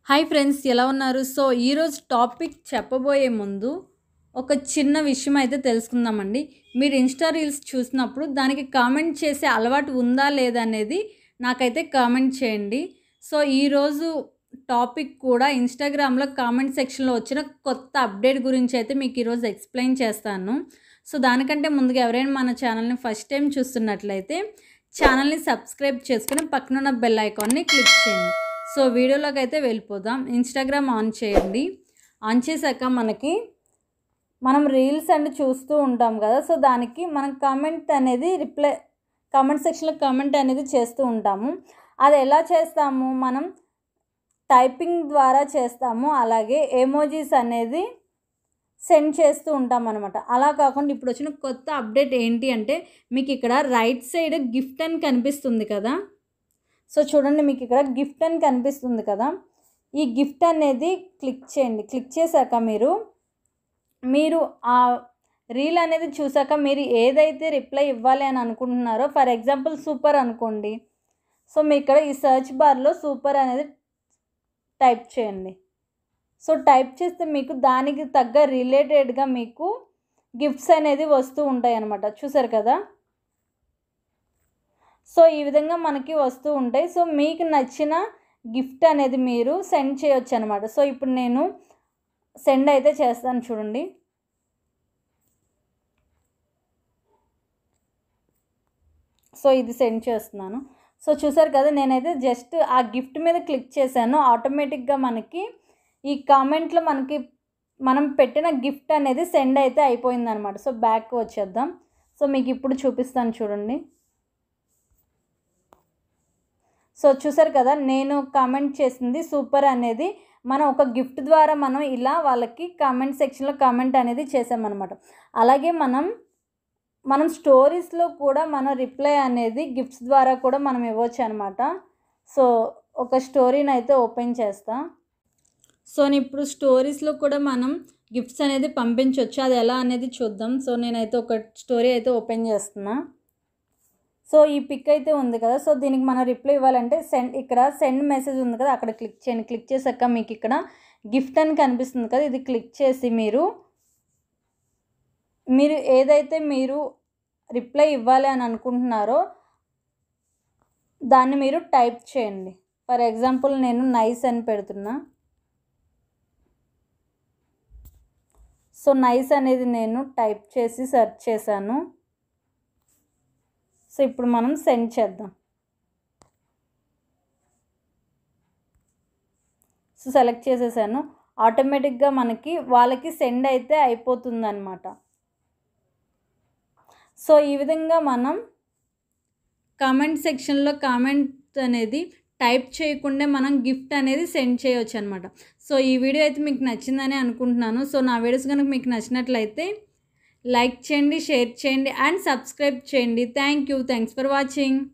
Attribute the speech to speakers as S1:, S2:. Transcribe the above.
S1: hi friends ఎలా ఉన్నారు so ఈరోజు టాపిక్ చెప్పబోయే ముందు ఒక చిన్న విషయం అయితే తెలుసుకుందామండి మీరు ఇన్స్టా రీల్స్ చూసినప్పుడు దానికి కామెంట్ చేసే అలవాటు ఉందా లేదా అనేది నాకైతే కామెంట్ చేయండి సో ఈరోజు టాపిక్ కూడా ఇన్స్టాగ్రామ్లో కామెంట్ సెక్షన్లో వచ్చిన కొత్త అప్డేట్ గురించి అయితే మీకు ఈరోజు ఎక్స్ప్లెయిన్ చేస్తాను సో దానికంటే ముందుగా ఎవరైనా మన ఛానల్ని ఫస్ట్ టైం చూస్తున్నట్లయితే ఛానల్ని సబ్స్క్రైబ్ చేసుకుని పక్కనున్న బెల్ ఐకాన్ని క్లిక్ చేయండి సో వీడియోలోకి అయితే వెళ్ళిపోదాం ఇన్స్టాగ్రామ్ ఆన్ చేయండి ఆన్ చేశాక మనకి మనం రీల్స్ అండ్ చూస్తూ ఉంటాం కదా సో దానికి మనం కామెంట్ అనేది రిప్లై కామెంట్ సెక్షన్లో కామెంట్ అనేది చేస్తూ ఉంటాము అది ఎలా చేస్తాము మనం టైపింగ్ ద్వారా చేస్తాము అలాగే ఎమోజీస్ అనేది సెండ్ చేస్తూ ఉంటాం అనమాట అలా కాకుండా ఇప్పుడు వచ్చిన కొత్త అప్డేట్ ఏంటి అంటే మీకు ఇక్కడ రైట్ సైడ్ గిఫ్ట్ అని కనిపిస్తుంది కదా సో చూడండి మీకు ఇక్కడ గిఫ్ట్ అని కనిపిస్తుంది కదా ఈ గిఫ్ట్ అనేది క్లిక్ చేయండి క్లిక్ చేశాక మీరు మీరు ఆ రీల్ అనేది చూసాక మీరు ఏదైతే రిప్లై ఇవ్వాలి అని అనుకుంటున్నారో ఫర్ ఎగ్జాంపుల్ సూపర్ అనుకోండి సో మీ ఇక్కడ ఈ సెర్చ్ బార్లో సూపర్ అనేది టైప్ చేయండి సో టైప్ చేస్తే మీకు దానికి తగ్గ రిలేటెడ్గా మీకు గిఫ్ట్స్ అనేది వస్తూ ఉంటాయి అన్నమాట చూసారు కదా సో ఈ విధంగా మనకి వస్తూ ఉంటాయి సో మీకు నచ్చిన గిఫ్ట్ అనేది మీరు సెండ్ చేయొచ్చు అనమాట సో ఇప్పుడు నేను సెండ్ అయితే చేస్తాను చూడండి సో ఇది సెండ్ చేస్తున్నాను సో చూసారు కదా నేనైతే జస్ట్ ఆ గిఫ్ట్ మీద క్లిక్ చేశాను ఆటోమేటిక్గా మనకి ఈ కామెంట్లో మనకి మనం పెట్టిన గిఫ్ట్ అనేది సెండ్ అయితే అయిపోయిందనమాట సో బ్యాక్ వచ్చేద్దాం సో మీకు ఇప్పుడు చూపిస్తాను చూడండి సో చూసారు కదా నేను కామెంట్ చేసింది సూపర్ అనేది మనం ఒక గిఫ్ట్ ద్వారా మనం ఇలా వాళ్ళకి కామెంట్ సెక్షన్లో కామెంట్ అనేది చేసామన్నమాట అలాగే మనం మనం స్టోరీస్లో కూడా మనం రిప్లై అనేది గిఫ్ట్స్ ద్వారా కూడా మనం ఇవ్వచ్చు అనమాట సో ఒక స్టోరీని అయితే ఓపెన్ చేస్తా సో నేను ఇప్పుడు స్టోరీస్లో కూడా మనం గిఫ్ట్స్ అనేది పంపించవచ్చు అది ఎలా అనేది చూద్దాం సో నేనైతే ఒక స్టోరీ అయితే ఓపెన్ చేస్తున్నా సో ఈ పిక్ అయితే ఉంది కదా సో దీనికి మనం రిప్లై ఇవ్వాలంటే సెండ్ ఇక్కడ సెండ్ మెసేజ్ ఉంది కదా అక్కడ క్లిక్ చేయండి క్లిక్ చేశాక మీకు ఇక్కడ గిఫ్ట్ అని కనిపిస్తుంది కదా ఇది క్లిక్ చేసి మీరు మీరు ఏదైతే మీరు రిప్లై ఇవ్వాలి అని అనుకుంటున్నారో దాన్ని మీరు టైప్ చేయండి ఫర్ ఎగ్జాంపుల్ నేను నైస్ అని పెడుతున్నా సో నైస్ అనేది నేను టైప్ చేసి సెర్చ్ చేశాను సో ఇప్పుడు మనం సెండ్ చేద్దాం సో సెలెక్ట్ చేసేసాను ఆటోమేటిక్గా మనకి వాళ్ళకి సెండ్ అయితే అయిపోతుంది అనమాట సో ఈ విధంగా మనం కామెంట్ సెక్షన్లో కామెంట్ అనేది టైప్ చేయకుండా మనం గిఫ్ట్ అనేది సెండ్ చేయవచ్చు అనమాట సో ఈ వీడియో అయితే మీకు నచ్చిందని అనుకుంటున్నాను సో నా వీడియోస్ కనుక మీకు నచ్చినట్లయితే లైక్ చేయండి షేర్ చేయండి అండ్ సబ్స్క్రైబ్ చేయండి thank you thanks for watching